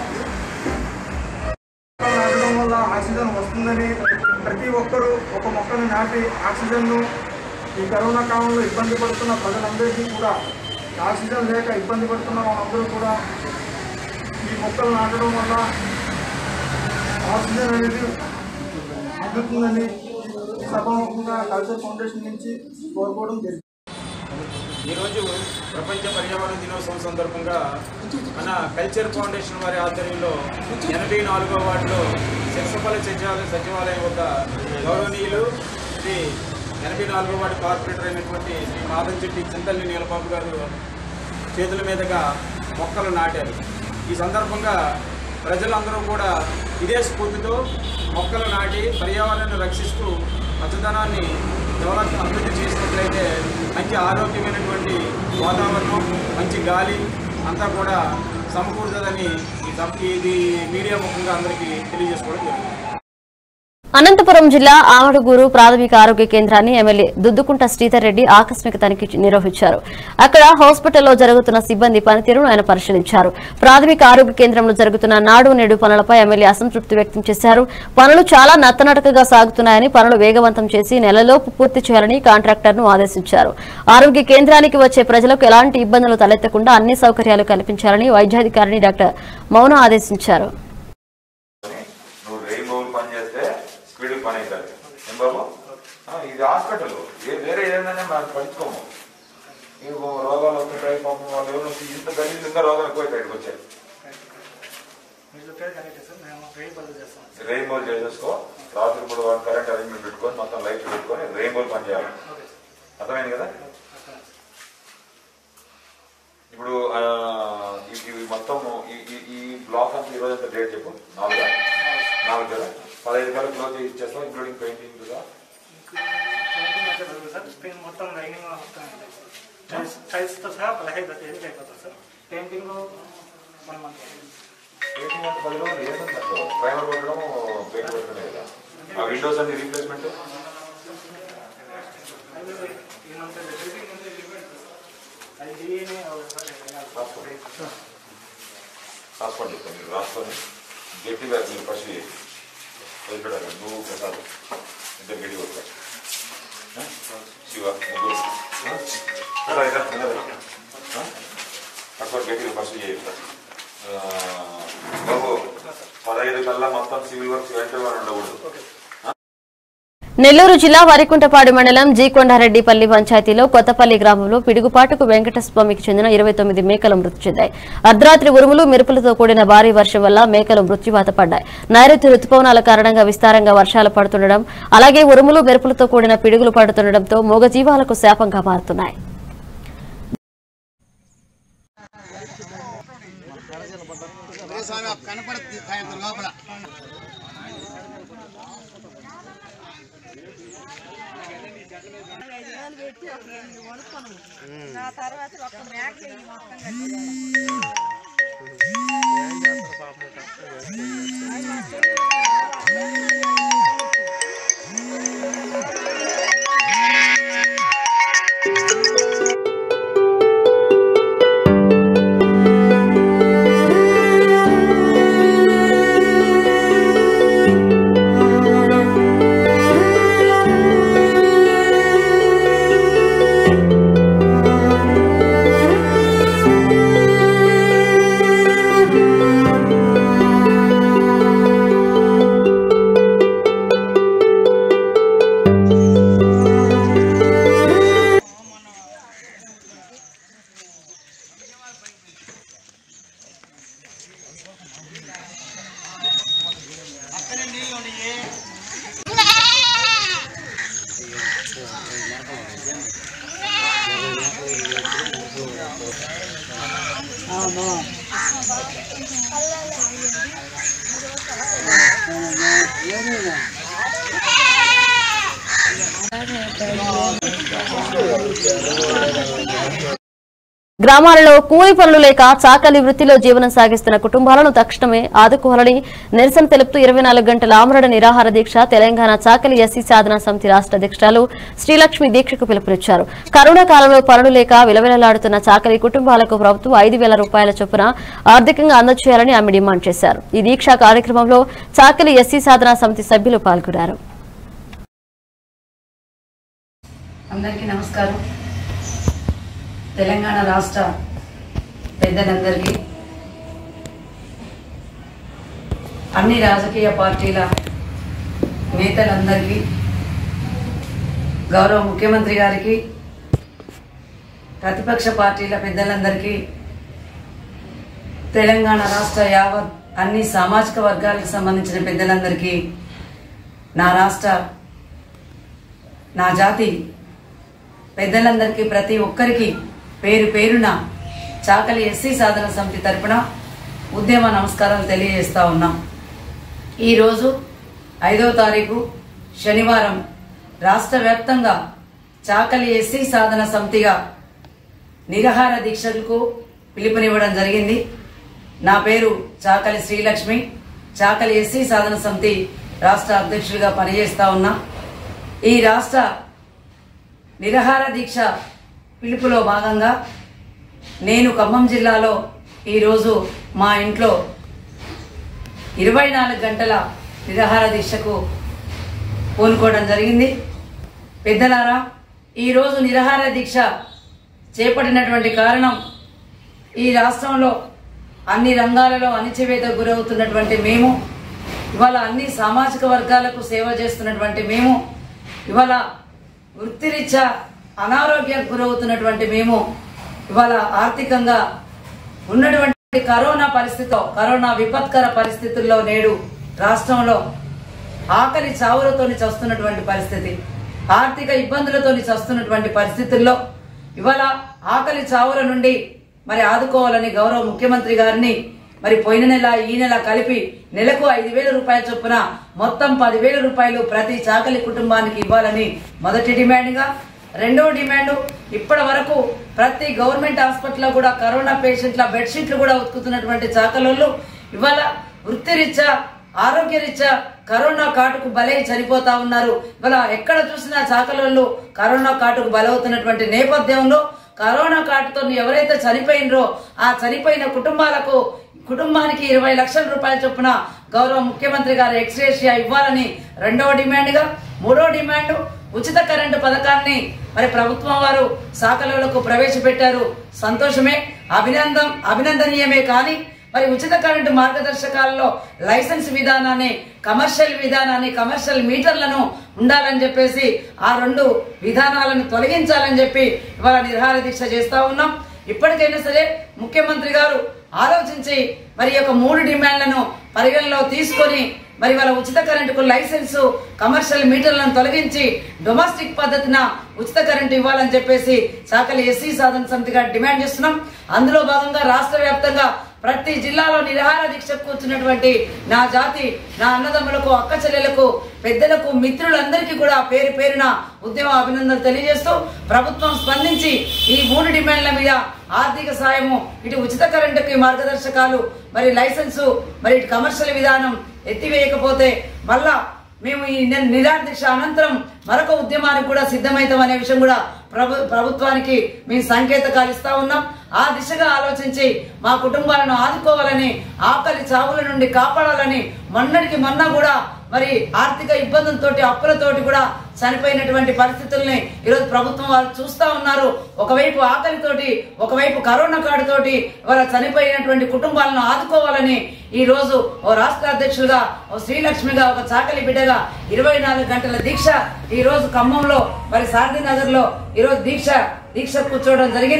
మొక్కలు నాటడం వల్ల ఆక్సిజన్ వస్తుందని ప్రతి ఒక్కరూ ఒక మొక్కను నాటి ఆక్సిజన్ను ఈ కరోనా కాలంలో ఇబ్బంది పడుతున్న ప్రజలందరికీ కూడా ఆక్సిజన్ లేక ఇబ్బంది పడుతున్న వాళ్ళందరూ కూడా ఈ మొక్కలు నాటడం వల్ల ఆక్సిజన్ అనేది అందుతుందని సభాముఖంగా కల్చర్ ఫౌండేషన్ నుంచి కోరుకోవడం జరిగింది ఈరోజు ప్రపంచ పర్యావరణ దినోత్సవం సందర్భంగా మన కల్చర్ ఫౌండేషన్ వారి ఆధ్వర్యంలో ఎనభై నాలుగో వార్డులో శిక్షపల్లి సచివాలయం సచివాలయం ఒక గౌరవనీయులు శ్రీ ఎనభై నాలుగో వార్డు కార్పొరేటర్ అయినటువంటి శ్రీ మాధవ్ చెట్టి చింతల్లి నీలబాబు గారు చేతుల మీదుగా మొక్కలు నాటారు ఈ సందర్భంగా ప్రజలందరూ కూడా ఇదే స్ఫూర్తితో మొక్కలు నాటి పర్యావరణాన్ని రక్షిస్తూ పచ్చదనాన్ని డెవలప్ అభివృద్ధి చేసినట్లయితే మంచి ఆరోగ్యమైనటువంటి వాతావరణం మంచి గాలి అంతా కూడా సమకూరుతుందని ఈ సబ్- ఇది మీడియా ముఖంగా అందరికీ తెలియజేసుకోవడం జరిగింది అనంతపురం జిల్లా ఆమడుగూరు ప్రాథమిక ఆరోగ్య కేంద్రాన్ని ఎమ్మెల్యే దుద్దుకుంట శ్రీధర్ రెడ్డి ఆకస్మిక తనిఖీ నిర్వహించారు అక్కడ హాస్పిటల్లో జరుగుతున్న సిబ్బంది పనితీరును ఆయన పరిశీలించారు ప్రాథమిక ఆరోగ్య కేంద్రంలో జరుగుతున్న నాడు నేడు పనులపై ఎమ్మెల్యే అసంతృప్తి వ్యక్తం చేశారు పనులు చాలా నత్తనడకగా సాగుతున్నాయని పనులు వేగవంతం చేసి నెలలోపు పూర్తి చేయాలని కాంట్రాక్టర్ను ఆదేశించారు ఆరోగ్య కేంద్రానికి వచ్చే ప్రజలకు ఎలాంటి ఇబ్బందులు తలెత్తకుండా అన్ని సౌకర్యాలు కల్పించాలని వైద్యాధికారిని డాక్టర్ మౌన ఆదేశించారు నువ్వు రెయిన్ బౌల్ పని చేస్తే స్పీడ్ పని అవుతుంది ఏం బాబు ఆ, ఇది హాస్పిటల్ ఏ వేరే ఏదైనా మనం పడుకోము నీకు రోగాలు వస్తుంటాయి పాపం వాళ్ళు ఎవరు ఇంత గలీజంగా రోగాలు ఎక్కువ బయటకు వచ్చాయి రెయిన్ బౌల్ చేసేసుకో రాత్రి ఇప్పుడు కరెంట్ అరేంజ్మెంట్ పెట్టుకొని మొత్తం లైట్లు పెట్టుకొని రెయిన్ బౌల్ పని చేయాలి అర్థమైంది కదా ఇప్పుడు ఆ, ఈ- ఇవి మొత్తం ఈ- ఈ- ఈ బ్లాక్ అంతా ఈ రోజు అంతా డేట్ చెప్పు నాలుగు నాలుగు కదా పదహైదు కల్లా క్లోజ్ చేసి ఇచ్చేస్తాం ఇంక్లూడింగ్ పెయింటింగ్ కూడా మొత్తం లైనింగ్ టైల్స్ టైల్స్తో సహా పదహైదు తేదీకి అయిపోతుంది sir painting one month painting అంతా పది రోజులు ఏముంది అసలు ప్రైమర్ కొట్టడం పెయింట్ కొట్టడమే కదా ఆ విండోస్ అన్ని రీప్లేస్మెంట్ ఈ మంత్ అది రాసుకోండి రాసుకోండి మీరు రాసుకొని గట్టిగా మీరు ఫస్ట్ ఇక్కడ నువ్వు ప్రసాద్ ఇద్దరు గట్టి కొడతారు ఆ? శివ ముగ్గురు ఆ? రా, రా, రా, రా. ఆ? అక్కడ గట్టిగా ఫస్ట్ చేయండి ఆ, బాబు పదహైదు కల్లా మొత్తం సివిల్ వర్క్స్ వెంటనే ఉండకూడదు నెల్లూరు జిల్లా వరికుంటపాడు మండలం జీకొండారెడ్డిపల్లి పంచాయతీలో కొత్తపల్లి గ్రామంలో పిడుగుపాటుకు వెంకటస్వామికి చెందిన ఇరవై తొమ్మిది మేకలు మృతి చెందాయి అర్ధరాత్రి ఉరుములు మెరుపులతో కూడిన భారీ వర్షం వల్ల మేకలు మృత్యువాత పడ్డాయి నైరుతి రుతుపవనాల కారణంగా విస్తారంగా వర్షాలు పడుతుండడం అలాగే ఉరుములు మెరుపులతో కూడిన పిడుగులు పడుతుండటంతో మూగజీవాలకు శాపంగా మారుతున్నాయి నా తర్వాత ఒక మేక చెయ్యి మొత్తం Thank you. గ్రామాలలో కూలి పనులు లేక చాకలి వృత్తిలో జీవనం సాగిస్తున్న కుటుంబాలను తక్షణమే ఆదుకోవాలని నిరసన తెలుపుతూ ఇరవై నాలుగు గంటల ఆమరణ నిరాహార దీక్ష తెలంగాణ చాకలి ఎస్సీ సాధన సమితి రాష్ట్ర అధ్యక్షురాలు శ్రీలక్ష్మి దీక్షకు పిలుపునిచ్చారు కరోనా కాలంలో పనులు లేక విలవిలలాడుతున్న చాకలి కుటుంబాలకు ప్రభుత్వం ఐదు వేల రూపాయల చొప్పున ఆర్థికంగా అందజేయాలని ఆమె డిమాండ్ చేశారు ఈ దీక్షా కార్యక్రమంలో చాకలి ఎస్సీ సాధన సమితి సభ్యులు పాల్గొన్నారు అందరికీ నమస్కారం తెలంగాణ రాష్ట్ర పెద్దలందరికీ అన్ని రాజకీయ పార్టీల నేతలందరికీ గౌరవ ముఖ్యమంత్రి గారికి ప్రతిపక్ష పార్టీల పెద్దలందరికీ తెలంగాణ రాష్ట్ర యావత్ అన్ని సామాజిక వర్గాలకు సంబంధించిన పెద్దలందరికీ నా రాష్ట్ర నా జాతి పెద్దలందరికీ ప్రతి ఒక్కరికి పేరు పేరున చాకలి ఎస్సీ సాధన సమితి తరపున ఉద్యమ నమస్కారాలు తెలియజేస్తా ఉన్నాం ఈరోజు ఐదో తారీఖు శనివారం రాష్ట్ర వ్యాప్తంగా చాకలి ఎస్సీ సాధన సమితిగా నిరహార దీక్షలకు పిలుపునివ్వడం జరిగింది నా పేరు చాకలి శ్రీలక్ష్మి చాకలి ఎస్సీ సాధన సమితి రాష్ట్ర అధ్యక్షుడిగా పనిచేస్తా ఉన్నా ఈ రాష్ట్ర నిరహార దీక్ష పిలుపులో భాగంగా నేను ఖమ్మం జిల్లాలో ఈరోజు మా ఇంట్లో ఇరవై నాలుగు గంటల నిరాహార దీక్షకు పూనుకోవడం జరిగింది పెద్దలారా ఈరోజు నిరాహార దీక్ష చేపట్టినటువంటి కారణం ఈ రాష్ట్రంలో అన్ని రంగాలలో అణిచివేతకు గురవుతున్నటువంటి మేము ఇవాళ అన్ని సామాజిక వర్గాలకు సేవ చేస్తున్నటువంటి మేము ఇవాళ వృత్తిరీత్యా అనారోగ్యానికి గురవుతున్నటువంటి మేము ఇవాళ ఆర్థికంగా ఉన్నటువంటి కరోనా పరిస్థితిలో కరోనా విపత్కర పరిస్థితుల్లో నేడు రాష్ట్రంలో ఆకలి చావులతోని చస్తున్నటువంటి పరిస్థితి ఆర్థిక ఇబ్బందులతోని చస్తున్నటువంటి పరిస్థితుల్లో ఇవాళ ఆకలి చావుల నుండి మరి ఆదుకోవాలని గౌరవ ముఖ్యమంత్రి గారిని మరి పోయిన నెల ఈ నెల కలిపి నెలకు ఐదు వేల రూపాయల చొప్పున మొత్తం పదివేల రూపాయలు ప్రతి చాకలి కుటుంబానికి ఇవ్వాలని మొదటి డిమాండ్గా రెండో డిమాండ్ ఇప్పటి వరకు ప్రతి గవర్నమెంట్ హాస్పిటల్లో కూడా కరోనా పేషెంట్ల బెడ్షీట్లు కూడా ఉతుకుతున్నటువంటి చాకలోళ్ళు ఇవాళ వృత్తిరీత్యా ఆరోగ్యరీత్యా కరోనా కాటుకు బలై చనిపోతా ఉన్నారు ఇవాళ ఎక్కడ చూసినా చాకలోళ్ళు కరోనా కాటుకు బలవుతున్నటువంటి నేపథ్యంలో కరోనా కాటుతో ఎవరైతే చనిపోయినరో ఆ చనిపోయిన కుటుంబాలకు కుటుంబానికి ఇరవై లక్షల రూపాయల చొప్పున గౌరవ ముఖ్యమంత్రి గారు ఎక్స్రేషియా ఇవ్వాలని రెండవ డిమాండ్గా మూడో డిమాండ్ ఉచిత కరెంటు పథకాన్ని మరి ప్రభుత్వం వారు శాఖలకు ప్రవేశపెట్టారు సంతోషమే అభినందం అభినందనీయమే కానీ మరి ఉచిత కరెంటు మార్గదర్శకాలలో లైసెన్స్ విధానాన్ని కమర్షియల్ విధానాన్ని కమర్షియల్ మీటర్లను ఉండాలని చెప్పేసి ఆ రెండు విధానాలను తొలగించాలని చెప్పి ఇవాళ నిర్హార దీక్ష చేస్తా ఉన్నాం ఇప్పటికైనా సరే ముఖ్యమంత్రి గారు ఆలోచించి మరి ఈ యొక్క మూడు డిమాండ్లను పరిగణలో తీసుకొని మరి వాళ్ళ ఉచిత కరెంటుకు లైసెన్స్ కమర్షియల్ మీటర్లను తొలగించి డొమెస్టిక్ పద్ధతిన ఉచిత కరెంటు ఇవ్వాలని చెప్పేసి శాఖలు ఎస్సీ సాధన సమితిగా డిమాండ్ చేస్తున్నాం అందులో భాగంగా రాష్ట్ర వ్యాప్తంగా ప్రతి జిల్లాలో నిరాహార దీక్ష కూర్చున్నటువంటి నా జాతి నా అన్నదమ్ములకు అక్క చెల్లెలకు పెద్దలకు మిత్రులందరికీ కూడా పేరు పేరున ఉద్యమ అభినందనలు తెలియజేస్తూ ప్రభుత్వం స్పందించి ఈ మూడు డిమాండ్ల మీద ఆర్థిక సాయము ఇటు ఉచిత కరెంటుకి మార్గదర్శకాలు మరి లైసెన్సు మరి ఇటు కమర్షియల్ విధానం ఎత్తివేయకపోతే మళ్ళా మేము ఈ ని- నిరాహార దీక్ష అనంతరం మరొక ఉద్యమానికి కూడా సిద్ధమవుతాం అనే విషయం కూడా ప్రభు ప్రభుత్వానికి మేము సంకేతకాలు ఇస్తా ఉన్నాం ఆ దిశగా ఆలోచించి మా కుటుంబాలను ఆదుకోవాలని ఆకలి చావుల నుండి కాపాడాలని మొన్నటికి మొన్న కూడా మరి ఆర్థిక ఇబ్బందులతోటి అప్పులతోటి కూడా చనిపోయినటువంటి పరిస్థితుల్ని ఈరోజు ప్రభుత్వం వారు చూస్తా ఉన్నారు ఒకవైపు ఆకలితోటి ఒకవైపు కరోనా కాడుతోటి ఇవాళ చనిపోయినటువంటి కుటుంబాలను ఆదుకోవాలని ఈ రోజు ఓ రాష్ట్ర అధ్యక్షులుగా ఓ శ్రీలక్ష్మిగా ఒక చాకలి బిడ్డగా ఇరవై నాలుగు గంటల దీక్ష ఈ రోజు ఖమ్మంలో మరి సారథి నగర్ లో ఈ రోజు దీక్ష దీక్ష కూర్చోవడం జరిగింది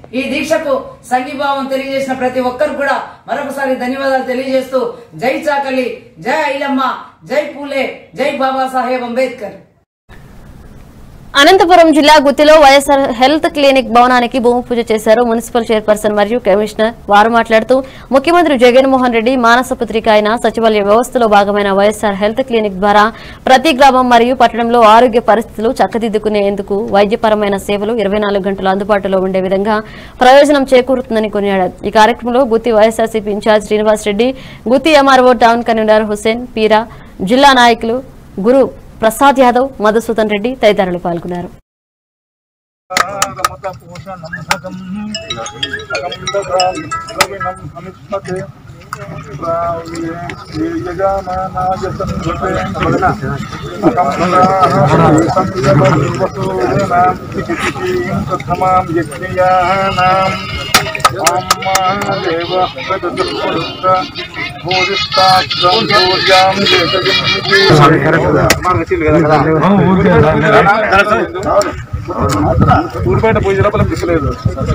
ఈ దీక్షకు సంఘీభావం తెలియజేసిన ప్రతి ఒక్కరు కూడా మరొకసారి ధన్యవాదాలు తెలియజేస్తూ జై చాకలి జై ఐలమ్మ జై పూలే జై బాబాసాహెబ్ అంబేద్కర్ అనంతపురం జిల్లా గుత్తిలో వైఎస్ఆర్ హెల్త్ క్లినిక్ భవనానికి భూమి పూజ చేశారు మున్సిపల్ చైర్పర్సన్ మరియు కమిషనర్ వారు మాట్లాడుతూ ముఖ్యమంత్రి జగన్మోహన్ రెడ్డి మానస పత్రిక అయిన సచివాలయ వ్యవస్థలో భాగమైన వైఎస్ఆర్ హెల్త్ క్లినిక్ ద్వారా ప్రతి గ్రామం మరియు పట్టణంలో ఆరోగ్య పరిస్థితులు చక్కదిద్దుకునేందుకు వైద్యపరమైన సేవలు ఇరవై గంటలు అందుబాటులో ఉండే విధంగా ప్రయోజనం చేకూరుతుందని కొనియాడారు ఈ కార్యక్రమంలో Gooty YSRCP incharge Srinivas Reddy Gooty MRO town convener Hussain Peera జిల్లా నాయకులు గురు ప్రసాద్ యాదవ్ మధుసూదన్ రెడ్డి తదితరులు పాల్గొన్నారు ఊరిపేట పూజ లోపల పిచ్చలేదు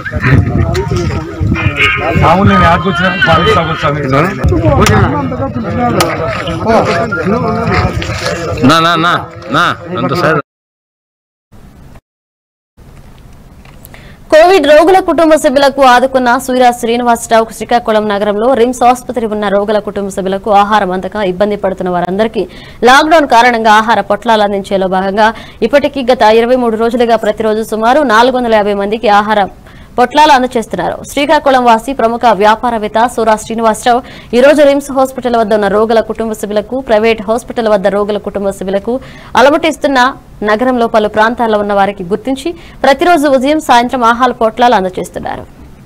మామూలు నేను యాడ్కి వచ్చినప్పుడు పాలిస్తాను నా నా నా నా అంత సార్ కోవిడ్ రోగుల కుటుంబ సభ్యులకు ఆదుకున్న సూర్య శ్రీనివాసరావు శ్రీకాకుళం నగరంలో రిమ్స్ ఆసుపత్రి ఉన్న రోగుల కుటుంబ సభ్యులకు ఆహారం అందక ఇబ్బంది పడుతున్న వారందరికీ లాక్డౌన్ కారణంగా ఆహార పొట్లాలు అందించేలో భాగంగా ఇప్పటికీ గత ఇరవై రోజులుగా ప్రతిరోజు సుమారు నాలుగు మందికి ఆహారం పొట్లాలు అందజేస్తున్నారు శ్రీకాకుళం వాసి ప్రముఖ వ్యాపారవేత్త సూరా శ్రీనివాసరావు ఈ రోజు రిమ్స్ హాస్పిటల్ వద్ద ఉన్న రోగుల కుటుంబ సభ్యులకు ప్రైవేట్ హాస్పిటల్ వద్ద రోగుల కుటుంబ సభ్యులకు అలమటిస్తున్న నగరంలో పలు ప్రాంతాల్లో ఉన్న వారికి గుర్తించి ప్రతిరోజు ఉదయం సాయంత్రం ఆహార పొట్లాలు అందజేస్తున్నారు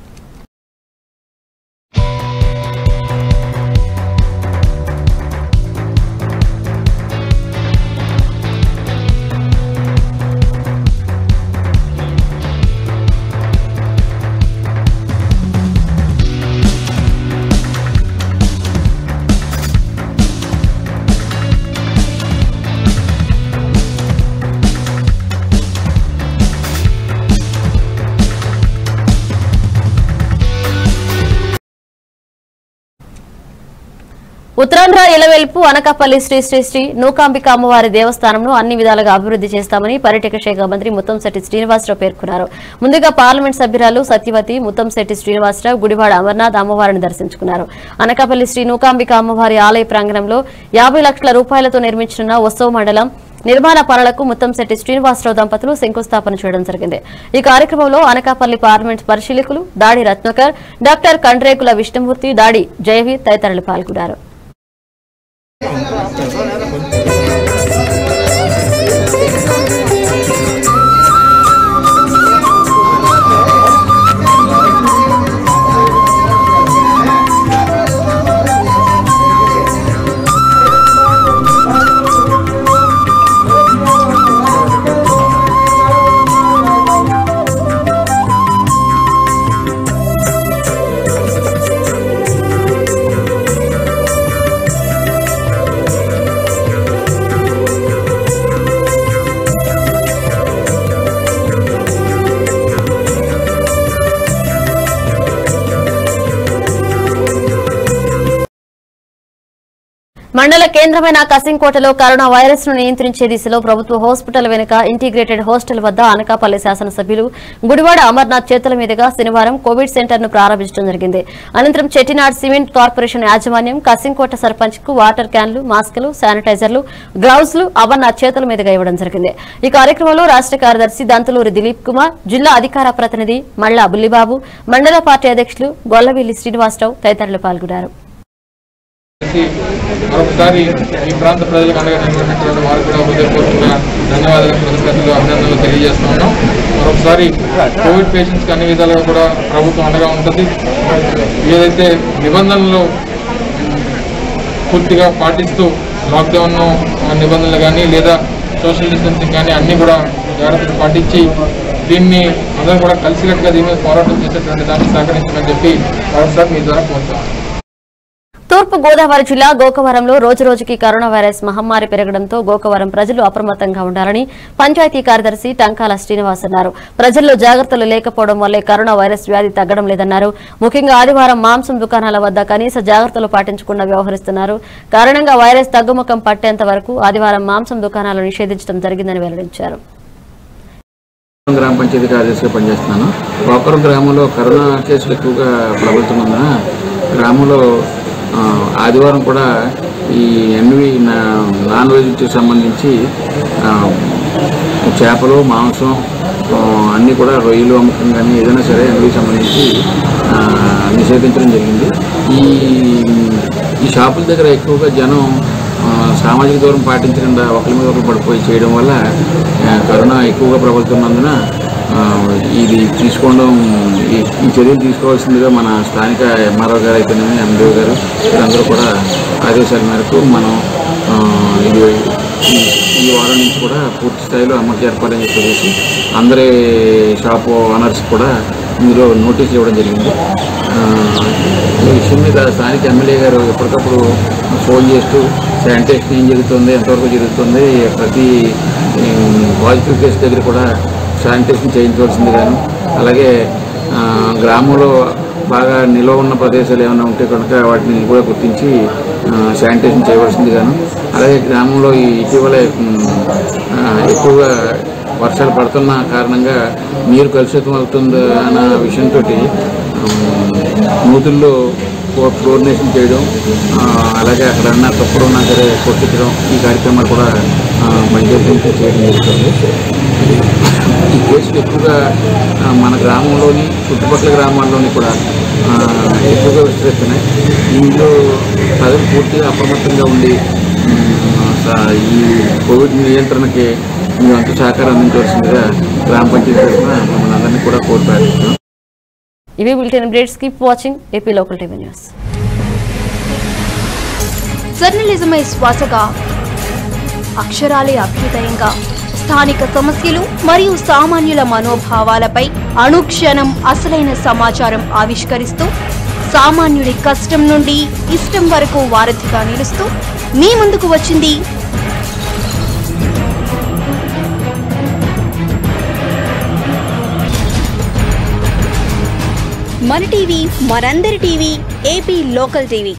ఉత్తరాంధ్ర ఇలవెల్పు అనకాపల్లి శ్రీ శ్రీ శ్రీ నూకాంబిక అమ్మవారి దేవస్థానంను అన్ని విధాలుగా అభివృద్ధి చేస్తామని పర్యాటక శాఖ మంత్రి ముత్తంశెట్టి శ్రీనివాసరావు పేర్కొన్నారు ముందుగా పార్లమెంట్ సభ్యురాలు సత్యవతి ముత్తంశెట్టి శ్రీనివాసరావు గుడివాడ అమర్నాథ్ అమ్మవారిని దర్శించుకున్నారు అనకాపల్లి శ్రీ నూకాంబిక అమ్మవారి ఆలయ ప్రాంగణంలో యాభై లక్షల రూపాయలతో నిర్మించిన ఉత్సవ మండలం నిర్మాణ పనులకు ముత్తంశెట్టి శ్రీనివాసరావు దంపతులు శంకుస్థాపన చేయడం జరిగింది ఈ కార్యక్రమంలో అనకాపల్లి పార్లమెంట్ పరిశీలకులు దాడి రత్నకర్ డాక్టర్ కండ్రేకుల విష్ణుమూర్తి దాడి జయవీర్ తదితరులు పాల్గొన్నారు మండల కేంద్రమైన కసింకోటలో కరోనా వైరస్ ను నియంత్రించే దిశలో ప్రభుత్వ హాస్పిటల్ వెనుక ఇంటిగ్రేటెడ్ హాస్టల్ వద్ద అనకాపల్లి శాసనసభ్యులు గుడివాడ అమర్నాథ్ చేతుల మీదుగా శనివారం కోవిడ్ సెంటర్ ను ప్రారంభించడం జరిగింది అనంతరం చెట్టినాడ్ సిమెంట్ కార్పొరేషన్ యాజమాన్యం కసింకోట సర్పంచ్ కు వాటర్ క్యాన్లు మాస్కులు శానిటైజర్లు గ్లౌజ్లు అమర్నాథ్ చేతుల మీదుగా ఇవ్వడం జరిగింది ఈ కార్యక్రమంలో రాష్ట్ర కార్యదర్శి దంతులూరి దిలీప్ కుమార్ జిల్లా అధికార ప్రతినిధి మల్లా బుల్లిబాబు మండల పార్టీ అధ్యక్షులు గొల్లవిల్లి శ్రీనివాసరావు తదితరులు పాల్గొన్నారు మరొకసారి ఈ ప్రాంత ప్రజలకు అండగా నిలబడినటువంటి వారు కూడా హృదయపూర్వకంగా ధన్యవాదాలు కృతజ్ఞతలు అభినందనలు తెలియజేస్తూ ఉన్నాం మరొకసారి కోవిడ్ పేషెంట్స్కి అన్ని విధాలుగా కూడా ప్రభుత్వం అండగా ఉంటుంది ఏదైతే నిబంధనలు పూర్తిగా పాటిస్తూ లాక్డౌన్ నిబంధనలు కానీ లేదా సోషల్ డిస్టెన్సింగ్ కానీ అన్నీ కూడా జాగ్రత్తలు పాటించి దీన్ని అందరం కూడా కలిసికట్టుగా దీని మీద పోరాటం చేసేటువంటి దాన్ని సహకరించమని చెప్పి మరొకసారి మీ ద్వారా కోరుతాం తూర్పు గోదావరి జిల్లా గోకవరంలో రోజు రోజుకి కరోనా వైరస్ మహమ్మారి పెరగడంతో గోకవరం ప్రజలు అప్రమత్తంగా ఉండాలని పంచాయతీ కార్యదర్శి టంకాల శ్రీనివాస్ అన్నారు ప్రజల్లో జాగ్రత్తలు లేకపోవడం వల్లే కరోనా వైరస్ వ్యాధి తగ్గడం లేదన్నారు ముఖ్యంగా ఆదివారం మాంసం దుకాణాల వద్ద కనీస జాగ్రత్తలు పాటించకుండా వ్యవహరిస్తున్నారు కారణంగా వైరస్ తగ్గుముఖం పట్టేంత వరకు ఆదివారం మాంసం దుకాణాలు నిషేధించడం జరిగిందని వెల్లడించారు గ్రామ పంచాయతీ కార్యదర్శిగా పనిచేస్తున్నాను ఒకరు గ్రామంలో కరోనా కేసులు ఎక్కువగా ప్రబలుతున్నందున గ్రామంలో ఆ, ఆదివారం కూడా ఈ ఎన్వి నాన్ వెజ్కి సంబంధించి ఆ, చేపలు మాంసం ఆ, అన్నీ కూడా రొయ్యలు అమ్మకం కానీ ఏదైనా సరే ఎన్వికి సంబంధించి ఆ, నిషేధించడం జరిగింది ఈ ఈ షాపుల దగ్గర ఎక్కువగా జనం ఆ, సామాజిక దూరం పాటించకుండా ఒకరి మీద ఒకరు పడిపోయి చేయడం వల్ల ఆ, కరోనా ఎక్కువగా ప్రబలుతున్నందున ఆ, ఇది తీసుకోవడం ఈ ఈ చర్యలు తీసుకోవాల్సిందిగా మన స్థానిక ఎంఆర్ఓ గారు అయితేనేమి ఎండిఓ గారు వీరందరూ కూడా ఆదేశాల మేరకు మనం ఆ, ఇది ఈ ఈ వారం నుంచి కూడా పూర్తి స్థాయిలో అమలు ఏర్పాటని చెప్పేసి అందరి షాపు ఓనర్స్ కూడా ఇందులో నోటీస్ ఇవ్వడం జరిగింది ఆ, ఈ విషయం మీద స్థానిక ఎమ్మెల్యే గారు ఎప్పటికప్పుడు ఫోన్ చేస్తూ శానిటేషన్ ఏం జరుగుతుంది ఎంతవరకు జరుగుతుంది ప్రతి పాజిటివ్ కేసు దగ్గర కూడా శానిటేషన్ చేయించవలసింది గాను అలాగే ఆ, గ్రామంలో బాగా నిల్వ ఉన్న ప్రదేశాలు ఏమైనా ఉంటే కనుక వాటిని కూడా గుర్తించి ఆ, శానిటేషన్ చేయవలసింది గాను అలాగే గ్రామంలో ఈ ఇటీవలే ఉమ్, ఆ, ఎక్కువగా వర్షాలు పడుతున్న కారణంగా నీరు కలుషితం అవుతుంది అన్న విషయంతో నూతుల్లో ఫ్లో- ఫ్లోరినేషన్ చేయడం ఆ, అలాగే అక్కడ ఉన్న తప్పుడు ఉన్నా సరే కొట్టించడం ఈ కార్యక్రమాలు కూడా ఆ, పంచాయతీ నుంచి చేయడం జరుగుతుంది ఈ కేసులు ఎక్కువగా ఆ, మన గ్రామంలోని చుట్టుపక్కల గ్రామాల్లోని కూడా ఆ, ఎక్కువగా విస్తరిస్తున్నాయి ఇందులో ప్రజలు పూర్తిగా అప్రమత్తంగా ఉండి ఉమ్, స- ఈ కోవిడ్ నియంత్రణకి మీ వంతు సహకారం అందించవలసిందిగా గ్రామ పంచాయతీ తరఫున మిమ్మల్ని అందరినీ కూడా కోరి ప్రార్థిస్తున్నాం ఇవి bulletin updates keep watching AP local TV news జర్నలిజమే శ్వాసగా అక్షరాలే అభ్యుదయంగా స్థానిక సమస్యలు మరియు సామాన్యుల మనోభావాలపై అనుక్షణం అసలైన సమాచారం ఆవిష్కరిస్తూ సామాన్యుడి కష్టం నుండి ఇష్టం వరకు వారధిగా నిలుస్తూ మీ ముందుకు వచ్చింది మన టీవీ మనందరి టీవీ ఏపీ లోకల్ టీవీ